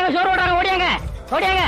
ஓடியாங்க சோறு ஓடாங்க ஓடியாங்க ஓடியாங்க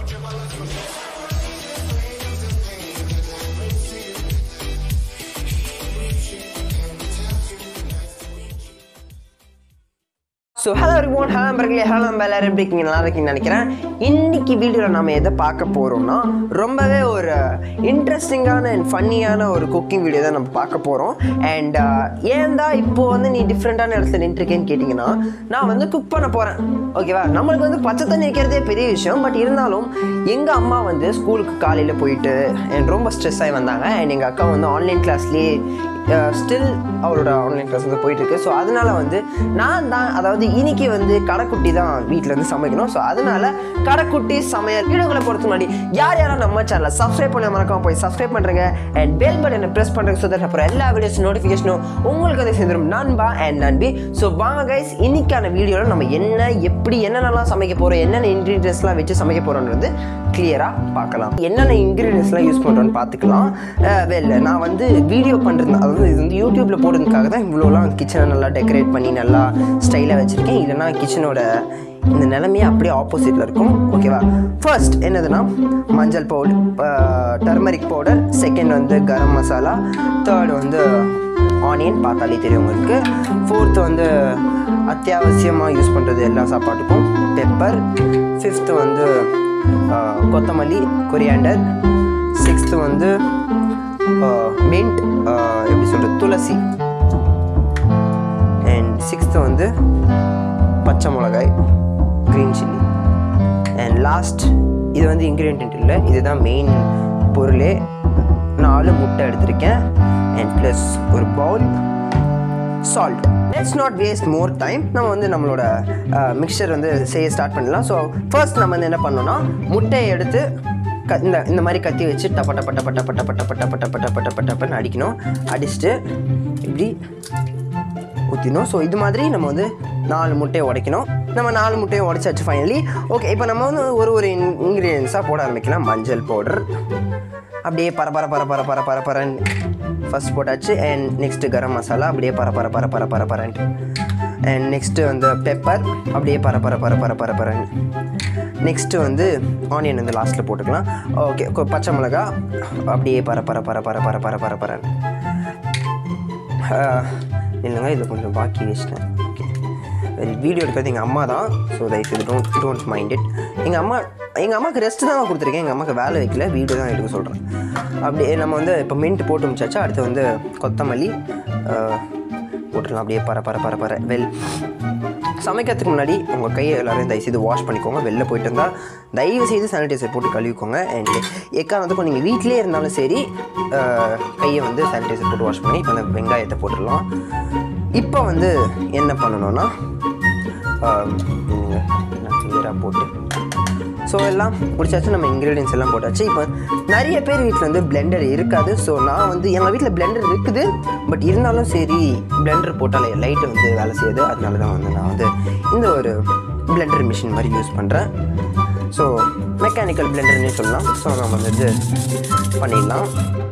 ஸோ ஹலோ everyone ஹலோ நம்பர்களே ஹலோ நம்ம எல்லாரும் எப்படி இருக்கீங்க நல்லா இருக்கீங்கன்னு நினைக்கிறேன் இன்னைக்கு வீடியோவில் நம்ம எதை பார்க்க போகிறோம்னா ரொம்பவே ஒரு இன்ட்ரெஸ்டிங்கான அண்ட் ஃபன்னியான ஒரு குக்கிங் வீடியோ தான் நம்ம பார்க்க போகிறோம் அண்ட் ஏன் தான் இப்போ வந்து நீ டிஃப்ரெண்ட்டான இடத்துல நின்றுருக்கேன்னு கேட்டிங்கன்னா நான் வந்து குக் பண்ண போகிறேன் ஓகேவா நம்மளுக்கு வந்து பச்சை தண்ணி வைக்கிறதே பெரிய விஷயம் பட் இருந்தாலும் எங்கள் அம்மா வந்து ஸ்கூலுக்கு காலையில் போயிட்டு and ரொம்ப ஸ்ட்ரெஸ் ஆகி வந்தாங்க அண்ட் எங்கள் அக்கா வந்து ஆன்லைன் கிளாஸ்லேயே ஸ்டில் அவரோட ஆன்லைன் கிளாஸ் வந்து போயிட்டு இருக்கு ஸோ அதனால வந்து நான் தான் அதாவது இன்னைக்கு வந்து கடைக்குட்டி தான் வீட்டில் இருந்து சமைக்கணும் ஸோ அதனால கடைக்குட்டி சமையல் வீடியோக்களை பொறுத்த முன்னாடி யார் யாரும் நம்ம சேனலை சப்ஸ்கிரைப் பண்ண மறக்காம போய் சப்ஸ்கிரைப் பண்ணுறேங்க அண்ட் பெல் பட்டனை ப்ரெஸ் பண்ணுறேங்க ஸோ தட் அப்புறம் எல்லா வீடியோஸ் நோட்டிஃபிகேஷனும் உங்களுக்கு வந்து சேர்ந்துடும் நண்பா அண்ட் நண்பி ஸோ வாங்க கைஸ் இன்னைக்கான வீடியோவில் நம்ம என்ன எப்படி என்னென்னலாம் சமைக்க போகிறோம் என்னென்ன இன்க்ரீடியன்ஸ்லாம் வச்சு சமைக்க போகிறோன்றது கிளியராக பார்க்கலாம் என்னென்ன இன்க்ரீடியன்ஸ்லாம் யூஸ் பண்ணுறோன்னு பார்த்துக்கலாம் வெல் நான் வந்து வீடியோ பண்ணுறது அதாவது இது வந்து யூடியூப்பில் போடுறதுக்காக தான் இவ்வளோலாம் கிச்சனை நல்லா டெக்கரேட் பண்ணி நல்லா ஸ்டைலாக வச்சுருக்கேன் இல்லைன்னா கிச்சனோட இந்த நிலைமையே அப்படியே ஆப்போசிட்டில் இருக்கும் ஓகேவா ஃபர்ஸ்ட் என்னதுன்னா மஞ்சள் பவுடர் டர்மரிக் பவுடர் செகண்ட் வந்து கரம் மசாலா தேர்ட் வந்து ஆனியன் பார்த்தாலே தெரியும் உங்களுக்கு ஃபோர்த்து வந்து அத்தியாவசியமாக யூஸ் பண்ணுறது எல்லா சாப்பாட்டுக்கும் பெப்பர் ஃபிஃப்த்து வந்து ஆஹ், கொத்தமல்லி கொரியாண்டர் சிக்ஸ்த்து வந்து மின்ட் எப்படி சொல்கிறது துளசி அண்ட் சிக்ஸ்த்து வந்து பச்சை மிளகாய் க்ரீன் சில்லி அண்ட் லாஸ்ட் இது வந்து இன்க்ரீடியன்ட் இல்லை இதுதான் மெயின் பொருளே நாலு முட்டை எடுத்திருக்கேன் அண்ட் ப்ளஸ் ஒரு bowl salt let's not waste more time நம்ம வந்து நம்மளோட மிக்சர் வந்து செய்ய ஸ்டார்ட் பண்ணலாம் ஸோ ஃபர்ஸ்ட் நம்ம வந்து என்ன பண்ணோம்னா முட்டையை எடுத்து க இந்த இந்த மாதிரி கத்தி வச்சு டப்ப டப்ப டப்ப டப்ப டப்ப டப்ப டப்ப டப்ப டப்ப டப்ப டப்பன்னு அடிக்கணும் அடிச்சுட்டு இப்படி ஊற்றினோம் ஸோ இது மாதிரி நம்ம வந்து நாலு முட்டையை உடைக்கணும் நம்ம நாலு முட்டையை உடைச்சாச்சு ஃபைனலி ஓகே இப்போ நம்ம வந்து ஒரு ஒரு இன்க்ரீடியன்ஸாக போட ஆரம்பிக்கலாம் மஞ்சள் பவுடர் அப்படியே பர பர பர பர பர பர பரன்னு ஃபர்ஸ்ட் போட்டாச்சு அண்ட் நெக்ஸ்ட்டு கரம் மசாலா அப்படியே பர பர பர பர பர பரன்ட்டு அண்ட் நெக்ஸ்ட்டு வந்து பெப்பர் அப்படியே பர பர பர பர பர பரன்னு நெக்ஸ்ட்டு வந்து ஆனியன் வந்து லாஸ்ட்டில் போட்டுக்கலாம் ஓகே பச்சை மிளகா அப்படியே பர பர பர பர பர பர பர பரன்னு ஆஹ், இல்லைங்க இதில் கொஞ்சம் பாக்கி வச்சிட்டேன் ஓகே வீடியோ எடுக்கிறது எங்கள் அம்மா தான் ஸோ தயவுசெய்து டோன்ட் டோன்ட் மைண்ட் இட் எங்கள் அம்மா எங்கள் அம்மாவுக்கு ரெஸ்ட் தான் கொடுத்துருக்கேன் எங்கள் அம்மாவுக்கு வேலை வைக்கல வீடியோ தான் எடுக்க சொல்கிறேன் அப்படியே நம்ம வந்து இப்போ மின்ட் போட்டு முடிச்சாச்சா அடுத்து வந்து கொத்தமல்லி ஆஹ், போட்டுடலாம் அப்படியே பர பர பர பர வெல் சமைக்கிறதுக்கு முன்னாடி உங்கள் கையை எல்லாரையும் தயவு செய்து வாஷ் பண்ணிக்கோங்க வெளில போயிட்டு இருந்தால் தயவு செய்து சானிடைசர் போட்டு கழுவிக்கோங்க அண்ட் எக்காரணத்துக்கும் நீங்கள் வீட்டிலே இருந்தாலும் சரி அஹ், கையை வந்து சானிடைசர் போட்டு வாஷ் பண்ணி இப்போ அந்த வெங்காயத்தை போட்டுடலாம் இப்போ வந்து என்ன பண்ணணும்னா கிளியராக போட்டு ஸோ எல்லாம் முடிச்சாச்சு நம்ம இன்க்ரீடியன்ஸ் எல்லாம் போட்டாச்சு இப்போ நிறைய பேர் வீட்டில் வந்து பிளெண்டர் இருக்காது ஸோ நான் வந்து எங்கள் வீட்டில் பிளெண்டர் இருக்குது பட் இருந்தாலும் சரி பிளெண்டர் போட்டாலே லைட்டு வந்து வேலை செய்யுது அதனால தான் வந்து நான் வந்து இந்த ஒரு பிளெண்டர் மிஷின் மாதிரி யூஸ் பண்ணுறேன் ஸோ மெக்கானிக்கல் பிளெண்டர்னே சொல்லலாம் ஸோ நம்ம வந்து இது பண்ணிடலாம்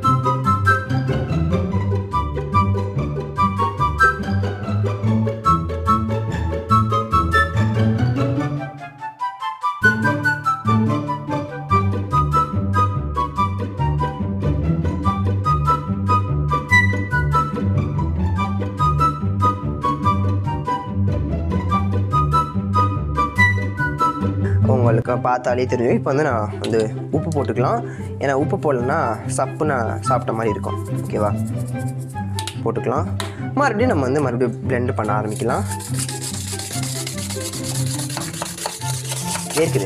உங்களுக்கு பார்த்தாலே தெரியும் இப்போ வந்து நான் வந்து உப்பு போட்டுக்கலாம் ஏன்னா உப்பு போடலன்னா சப்பு நான் சாப்பிட்ட மாதிரி இருக்கும் ஓகேவா போட்டுக்கலாம் மறுபடியும் நம்ம வந்து மறுபடியும் blend பண்ண ஆரம்பிக்கலாம் இருக்குது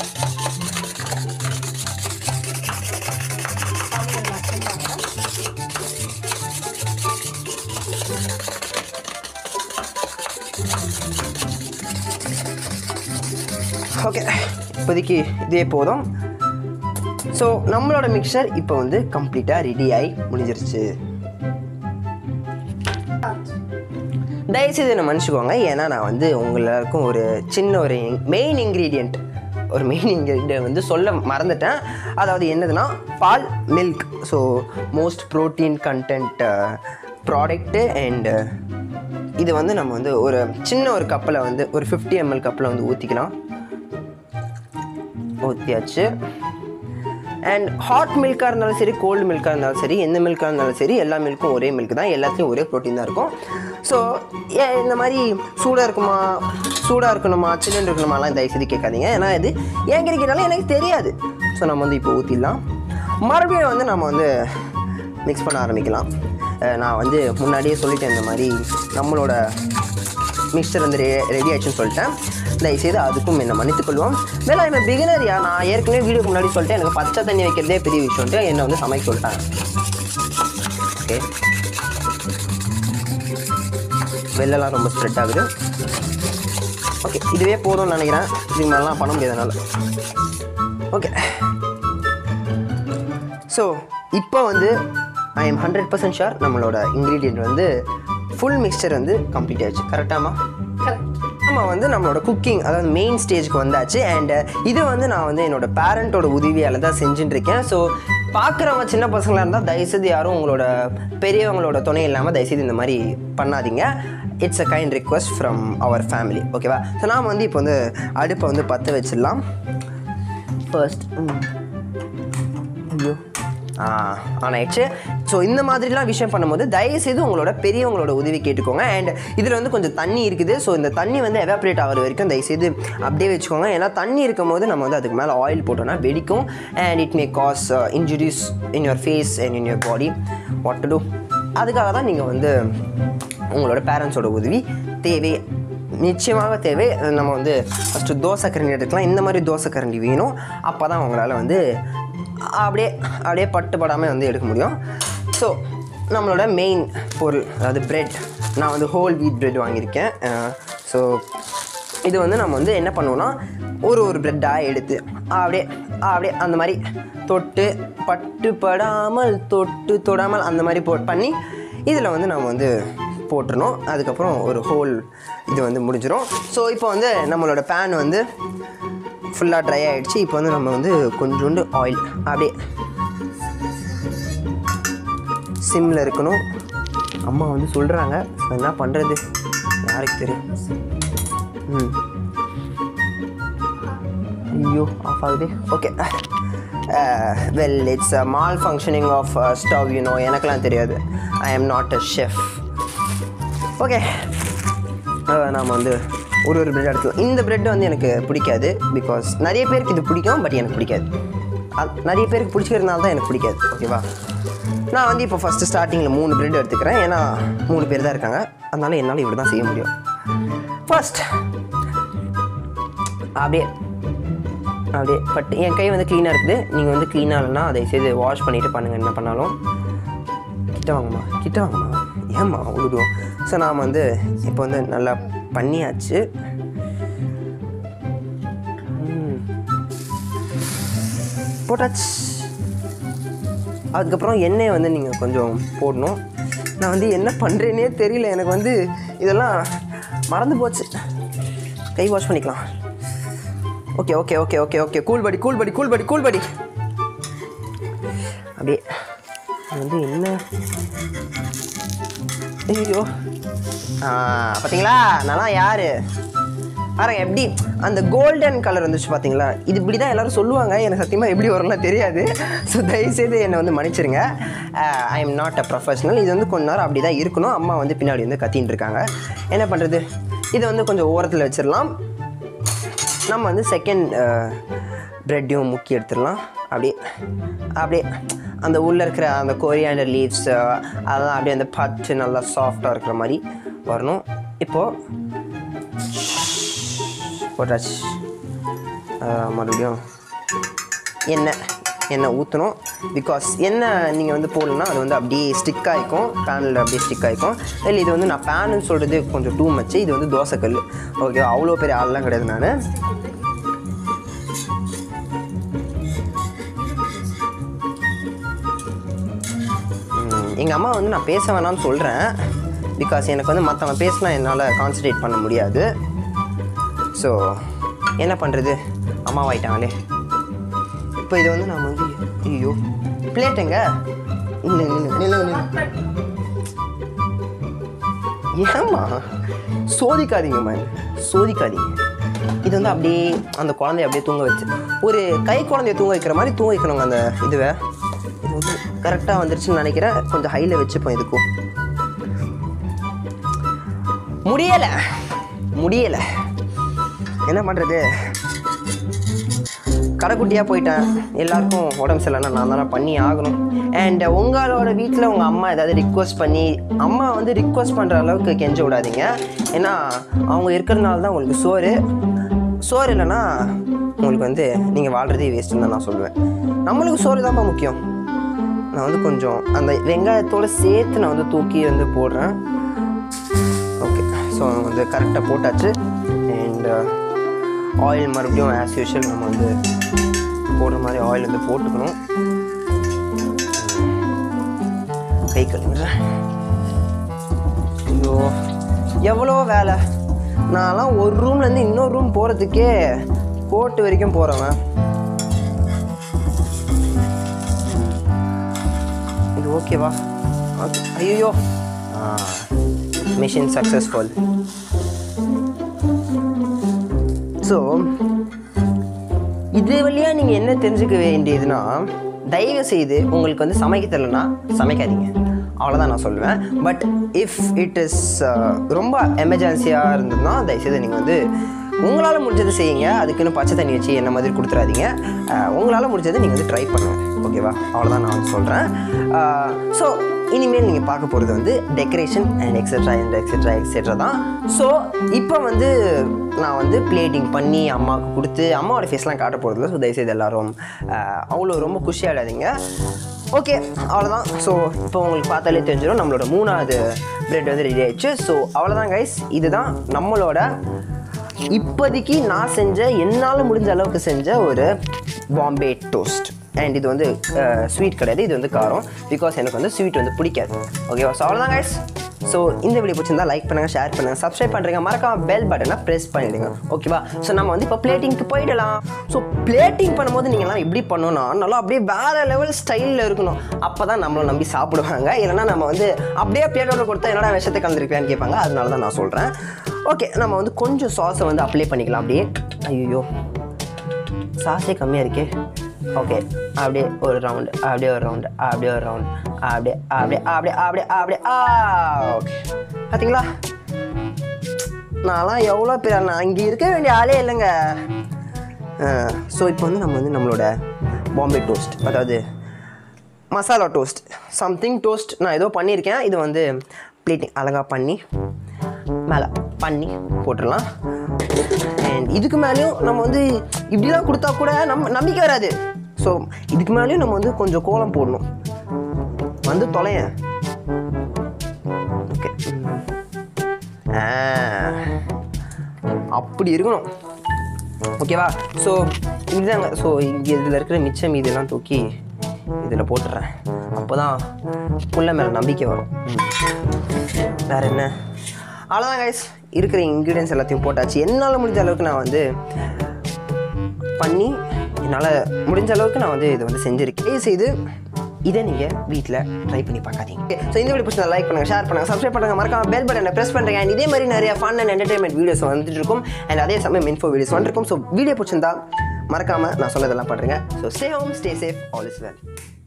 ஓகே இப்போதைக்கு இதே போதும் ஸோ நம்மளோட மிக்சர் இப்போ வந்து கம்ப்ளீட்டாக ரெடி ஆகி முடிஞ்சிருச்சு தயவுசெய்து என்ன மன்னிச்சுக்கோங்க ஏன்னா நான் வந்து உங்களுக்கும் ஒரு சின்ன ஒரு மெயின் இன்க்ரீடியண்ட் ஒரு மெயின் இன்க்ரீடியன்ட் வந்து சொல்ல மறந்துட்டேன் அதாவது என்னதுன்னா பால் milk so most protein content product and இது வந்து நம்ம வந்து ஒரு சின்ன ஒரு கப்பில் வந்து ஒரு ஃபிஃப்டி எம்எல் கப்பில் வந்து ஊற்றிக்கலாம் ஊற்றியாச்சு அண்ட் ஹாட் மில்காக இருந்தாலும் சரி கோல்டு மில்காக இருந்தாலும் சரி எந்த மில்காக இருந்தாலும் சரி எல்லா மில்க்கும் ஒரே மில்க் தான் எல்லாத்துலேயும் ஒரே ப்ரோட்டீன் தான் இருக்கும் ஸோ இந்த மாதிரி சூடாக இருக்குமா சூடாக இருக்கணுமா சில்லுன்னு இருக்கணுமாலாம் தயவுசெய்து கேட்காதீங்க ஏன்னா இது ஏன் கிடைக்கிறாலும் எனக்கு தெரியாது ஸோ நம்ம வந்து இப்போ ஊற்றிடலாம் மறுபடியும் வந்து நம்ம வந்து மிக்ஸ் பண்ண ஆரம்பிக்கலாம் அஹ் நான் வந்து முன்னாடியே சொல்லிட்டேன் இந்த மாதிரி நம்மளோட மிக்சர் வந்து ரெ ரெடி ஆயிடுச்சுன்னு சொல்லிட்டேன் தயவுசெய்து அதுக்கும் என்னை மன்னித்துக்கொள்வோம் வேலை என்ன பிகினரியா நான் ஏற்கனவே வீடியோக்கு முன்னாடி சொல்லிட்டேன் எனக்கு பச்சை தண்ணி வைக்கிறதே பெரிய விஷயம்ட்டு என்னை வந்து சமைக்க சொல்லிட்டாங்க ஓகே வெள்ளெல்லாம் ரொம்ப ஸ்ப்ரெட் ஆகுது ஓகே இதுவே போதும்னு நினைக்கிறேன் இதுக்கு மேலாம் பண்ண முடியாதனால ஓகே ஸோ இப்போ வந்து I am hundred percent sure நம்மளோட இன்க்ரீடியன்ட் வந்து ஃபுல் மிக்சர் வந்து கம்ப்ளீட் ஆயிடுச்சு கரெக்டாமா நம்ம வந்து நம்மளோட குக்கிங் அதாவது மெயின் ஸ்டேஜ்க்கு வந்தாச்சு அண்ட் இது வந்து நான் வந்து என்னோட பேரண்ட்டோட உதவியால் தான் செஞ்சுட்டு இருக்கேன் ஸோ பார்க்குறவங்க சின்ன பசங்களாக இருந்தால் தயவுசெய்து யாரும் உங்களோட பெரியவங்களோட துணை இல்லாமல் தயவுசெய்து இந்த மாதிரி பண்ணாதீங்க it's a kind request from our family ஓகேவா ஸோ நாம் வந்து இப்போ வந்து அடுப்பை வந்து பற்ற வச்சிடலாம் ஃபர்ஸ்ட் ஐயோ ஆ ஆன் ஆயிடுச்சு ஸோ இந்த மாதிரிலாம் விஷயம் பண்ணும்போது தயவுசெய்து உங்களோட பெரியவங்களோட உதவி கேட்டுக்கோங்க அண்ட் இதில் வந்து கொஞ்சம் தண்ணி இருக்குது ஸோ இந்த தண்ணி வந்து எவாப்ரேட் ஆகிற வரைக்கும் தயவுசெய்து அப்படியே வச்சுக்கோங்க ஏன்னா தண்ணி இருக்கும் போது நம்ம வந்து அதுக்கு மேலே ஆயில் போட்டோம்னா வெடிக்கும் and it may cause injuries in your face and in your body what to do அதுக்காக தான் நீங்கள் வந்து உங்களோட பேரண்ட்ஸோட உதவி தேவை நிச்சயமாக தேவை நம்ம வந்து ஃபஸ்ட்டு தோசை கரண்டி எடுக்கலாம் இந்த மாதிரி தோசை கரண்டி வேணும் அப்போ தான் உங்களால் வந்து அப்படியே அப்படியே பட்டுப்படாமல் வந்து எடுக்க முடியும் ஸோ நம்மளோட மெயின் பொருள் அதாவது பிரெட் நான் வந்து ஹோல் வீட் பிரெட் வாங்கியிருக்கேன் ஸோ இது வந்து நம்ம வந்து என்ன பண்ணுவோம்னா ஒரு ஒரு ப்ரெட்டாக எடுத்து அப்படியே அப்படியே அந்த மாதிரி தொட்டு பட்டுப்படாமல் தொட்டு தொடாமல் அந்த மாதிரி போ பண்ணி இதில் வந்து நம்ம வந்து போட்டுறணும் அதுக்கப்புறம் ஒரு ஹோல் இது வந்து முடிஞ்சிடும் ஸோ இப்போ வந்து நம்மளோட பேன் வந்து ஃபுல்லாக ட்ரை ஆகிடுச்சு இப்போ வந்து நம்ம வந்து கொஞ்சோண்டு ஆயில் அப்படியே சிம்மில் இருக்கணும் அம்மா வந்து சொல்கிறாங்க என்ன பண்ணுறது யாருக்கு தெரியும் ம் ஐயோ ஆஃப் ஆகுது okay well it's a malfunctioning of stove you know எனக்கெல்லாம் தெரியாது I am not a chef okay நாம் வந்து ஒரு ஒரு பிரெட் எடுத்துக்கலாம் இந்த பிரெட் வந்து எனக்கு பிடிக்காது பிகாஸ் நிறைய பேருக்கு இது பிடிக்கும் பட் எனக்கு பிடிக்காது அ- நிறைய பேருக்கு பிடிச்சிக்கிறதுனால தான் எனக்கு பிடிக்காது ஓகேவா நான் வந்து இப்போ ஃபஸ்ட்டு ஸ்டார்டிங்கில் மூணு பிரெட் எடுத்துக்கிறேன் ஏன்னா மூணு பேர் தான் இருக்காங்க அதனால என்னால் இப்படி தான் செய்ய முடியும் ஃபர்ஸ்ட் அப்படியே அப்படியே பட் என் கை வந்து க்ளீனாக இருக்குது நீங்கள் வந்து க்ளீனாக இல்லைன்னா அதை செய்து வாஷ் பண்ணிவிட்டு பண்ணுங்கள் என்ன பண்ணாலும் கிட்ட வாங்கம்மா கிட்ட வாங்கம்மா ஏம்மா விடுவோம் ஸோ நாம் வந்து இப்போ வந்து நல்லா பண்ணியாச்சு ம். போட்டாச்சு அதுக்கப்புறம் எண்ணெயை வந்து நீங்கள் கொஞ்சம் போடணும் நான் வந்து என்ன பண்ணுறேனே தெரியல எனக்கு வந்து இதெல்லாம் மறந்து போச்சு கை வாஷ் பண்ணிக்கலாம் okay okay okay okay okay cool buddy cool buddy cool buddy cool buddy அப்படியே இது வந்து என்ன ஐயோ ஆ பார்த்தீங்களா நல்லா யாரு பாருங்க எப்படி அந்த கோல்டன் கலர் வந்துச்சு பார்த்தீங்களா இது இப்படி தான் எல்லாரும் சொல்லுவாங்க எனக்கு சத்தியமாக எப்படி வரும்லாம் தெரியாது ஸோ தயவுசெய்து என்னை வந்து மன்னிச்சிருங்க I am not a professional இது வந்து கொஞ்ச நேரம் அப்படி தான் இருக்கணும் அம்மா வந்து பின்னாடி வந்து கத்தின்னு இருக்காங்க என்ன பண்ணுறது இதை வந்து கொஞ்சம் ஓரத்தில் வச்சிடலாம் நம்ம வந்து செகண்ட் ப்ரெட்டையும் முக்கி எடுத்துடலாம் அப்படியே அப்படியே அந்த உள்ளே இருக்கிற அந்த கொரியாண்டர் லீவ்ஸ் அதெல்லாம் அப்படியே அந்த பச்சு நல்லா சாஃப்டாக இருக்கிற மாதிரி வரணும் இப்போது போட்டாச்சு அஹ், மறுபடியும் எண்ணெய் எண்ணெய் ஊற்றணும் பிகாஸ் எண்ணெய் நீங்கள் வந்து போடலன்னா அது வந்து அப்படியே ஸ்டிக் ஆகிக்கும் பேனில் அப்படியே ஸ்டிக் ஆகிக்கும் இல்லை இது வந்து நான் பேனுன்னு சொல்கிறது கொஞ்சம் டூ மச்சு இது வந்து தோசைக்கல் ஓகே அவ்வளோ பெரிய ஆள்லாம் கிடையாது நான் எங்கள் அம்மா வந்து நான் பேச வேணாம்னு சொல்கிறேன் பிகாஸ் எனக்கு வந்து மற்றவங்க பேசினா என்னால் கான்சன்ட்ரேட் பண்ண முடியாது ஸோ என்ன பண்ணுறது அம்மாவாயிட்டாங்களே இப்போ இது வந்து நான் வந்து ஐயோ பிளேட்டுங்க நில்லு நில்லு நில்லு நில்லு ஏம்மா சோதிக்காதீங்க மேம் சோதிக்காதீங்க இது இது வந்து அப்படியே அந்த குழந்தைய அப்படியே தூங்க வச்சு ஒரு கை குழந்தைய தூங்க வைக்கிற மாதிரி தூங்க வைக்கணுங்க அந்த இதுவை இது வந்து கரெக்டாக வந்துருச்சுன்னு நினைக்கிறேன் கொஞ்சம் ஹையில் வச்சுப்போம் இதுக்கும் முடியலை முடியலை என்ன பண்ணுறது கடைக்குட்டியாக போயிட்டேன் எல்லாருக்கும் உடம்பு சரியில்லைன்னா நான் தானே பண்ணி ஆகணும் அண்ட் உங்களோட வீட்டில் உங்கள் அம்மா ஏதாவது ரிக்வஸ்ட் பண்ணி அம்மா வந்து ரிக்வஸ்ட் பண்ணுற அளவுக்கு கெஞ்ச விடாதீங்க ஏன்னா அவங்க இருக்கிறதுனால தான் உங்களுக்கு சோறு சோறு இல்லைன்னா உங்களுக்கு வந்து நீங்கள் வாழ்கிறதே வேஸ்ட்டுன்னு தான் நான் சொல்லுவேன் நம்மளுக்கு சோறு தான்ப்பா முக்கியம் நான் வந்து கொஞ்சம் அந்த வெங்காயத்தோடு சேர்த்து நான் வந்து தூக்கி வந்து போடுறேன் ஓகே ஸோ வந்து கரெக்டாக போட்டாச்சு அண்ட் ஆயில் மறுபடியும் ஆஸ் யூஷுவல் நம்ம வந்து போடுற மாதிரி ஆயில் வந்து போட்டுக்கணும் கை கழுவுறேன் ஐயோ எவ்வளோ வேலை நான்லாம் ஒரு ரூம்லேருந்து இன்னொரு ரூம் போகிறதுக்கே கோர்ட்டு வரைக்கும் போகிறவன் இது ஓகேவா ஓகே ஐயோ மிஷின் சக்ஸஸ்ஃபுல் ஸோ இது வழியாக நீங்கள் என்ன தெரிஞ்சுக்க வேண்டியதுன்னா தயவு செய்து உங்களுக்கு வந்து சமைக்க தெரியலனா சமைக்காதீங்க அவ்வளோதான் நான் சொல்லுவேன் பட் இஃப் இட் இஸ் ரொம்ப எமர்ஜென்சியாக இருந்ததுன்னா தயவுசெய்து நீங்கள் வந்து உங்களால் முடிஞ்சதை செய்யுங்க அதுக்குன்னு பச்சை தண்ணி வச்சு என்ன மாதிரி கொடுத்துறாதீங்க உங்களால் முடிஞ்சதை நீங்கள் வந்து ட்ரை பண்ணுங்க ஓகேவா அவ்வளோதான் நான் வந்து சொல்கிறேன் ஸோ இனிமேல் நீங்கள் பார்க்க போகிறது வந்து decoration and etcetera and etcetera etcetera தான் ஸோ இப்போ வந்து நான் வந்து பிளேட்டிங் பண்ணி அம்மாவுக்கு கொடுத்து அம்மாவோட ஃபேஸ்லாம் காட்ட போகிறதில்ல ஸோ தயவுசெய்து எல்லாரும் ஆஹ், அவ்வளோ ரொம்ப குஷியாடாதீங்க ஓகே அவ்வளோதான் ஸோ இப்போ உங்களுக்கு பார்த்தாலே தெரிஞ்சிடும் நம்மளோட மூணாவது பிரெட் வந்து ரெடி ஆயிடுச்சு ஸோ அவ்வளோதான் கைஸ் இதுதான் நம்மளோட இப்போதைக்கு நான் செஞ்ச என்னால் முடிஞ்ச அளவுக்கு செஞ்ச ஒரு பாம்பே டோஸ்ட் அண்ட் இது வந்து ஸ்வீட் கிடையாது இது வந்து காரம் பிகாஸ் எனக்கு வந்து ஸ்வீட் வந்து பிடிக்காது ஓகேவா ஸோ அவ்வளோதான் கைஸ் ஸோ இந்த வீடியோ பிடிச்சிருந்தா லைக் பண்ணுங்கள் ஷேர் பண்ணுங்கள் சப்ஸ்கிரைப் பண்ணுறீங்க மறக்காம பெல் பட்டனை ப்ரெஸ் பண்ணிடுங்க ஓகேவா ஸோ நம்ம வந்து இப்போ பிளேட்டிங்க்கு போயிடலாம் ஸோ பிளேட்டிங் பண்ணும்போது நீங்கள்லாம் எப்படி பண்ணணும்னா நல்லா அப்படியே வேறு லெவல் ஸ்டைலில் இருக்கணும் அப்போ தான் நம்மளை நம்பி சாப்பிடுவாங்க இல்லைன்னா நம்ம வந்து அப்படியே பிளேட்டோட கொடுத்தா என்னடா விஷத்தை கலந்துருக்கேன்னு கேட்பாங்க அதனால தான் நான் சொல்கிறேன் ஓகே நம்ம வந்து கொஞ்சம் சாஸை வந்து அப்ளை பண்ணிக்கலாம் அப்படியே ஐயோ சாஸே கம்மியாக இருக்கே ஓகே அப்படியே ஒரு ரவுண்டு அப்படியே ஒரு ரவுண்டு அப்படியே ஒரு ரவுண்டு அப்படியே அப்படியே அப்படியே அப்படியே அப்படியே ஆ ஓகே பார்த்தீங்களா நான்லாம் எவ்வளோ பேர் நான் இங்கே இருக்க வேண்டிய ஆளே இல்லைங்க ஸோ இப்போ வந்து நம்ம வந்து நம்மளோட பாம்பே டோஸ்ட் அதாவது மசாலா டோஸ்ட் சம்திங் டோஸ்ட் நான் ஏதோ பண்ணியிருக்கேன் இது வந்து பிளேட்டிங் அழகாக பண்ணி மேலே பண்ணி போட்டுடலாம் அண்ட் இதுக்கு மேலேயும் நம்ம வந்து இப்படிலாம் கொடுத்தா கூட நம்ம நம்பிக்கை வராது ஸோ இதுக்கு மேலேயும் நம்ம வந்து கொஞ்சம் கோலம் போடணும் வந்து தொலையேன் ஓகே அப்படி இருக்கணும் ஓகேவா ஸோ இதுதாங்க ஸோ இங்கே இதில் இருக்கிற மிச்சம் இதெல்லாம் தூக்கி இதில் போட்டுடுறேன் அப்போ தான் புள்ள மேலே நம்பிக்கை வரும் ம். வேற என்ன அவ்வளோதான் கைஸ் இருக்கிற இன்க்ரீடியன்ஸ் எல்லாத்தையும் போட்டாச்சு என்னால் முடிஞ்ச அளவுக்கு நான் வந்து பண்ணி என்னால் முடிஞ்ச அளவுக்கு நான் வந்து இதை வந்து செஞ்சுருக்கேன் தயவு செய்து இதை நீங்கள் வீட்டில் ட்ரை பண்ணி பார்க்காதீங்க ஸோ இந்த வீடியோ பிடிச்சா லைக் பண்ணுங்கள் ஷேர் பண்ணுங்கள் சப்ஸ்கிரைப் பண்ணுங்கள் மறக்காம பெல் பட்டனை ப்ரெஸ் பண்ணுறேன் அண்ட் இதே மாதிரி நிறைய ஃபன் அண்ட் என்டர்டைன்மெண்ட் வீடியோஸ் வந்துட்டு இருக்கும் அண்ட் அதே சமயம் இன்ஃபோ வீடியோஸ் வந்துருக்கும் ஸோ வீடியோ பிடிச்சிருந்தா மறக்காமல் நான் சொன்னதெல்லாம் பண்ணுறேங்க so stay home stay safe all is well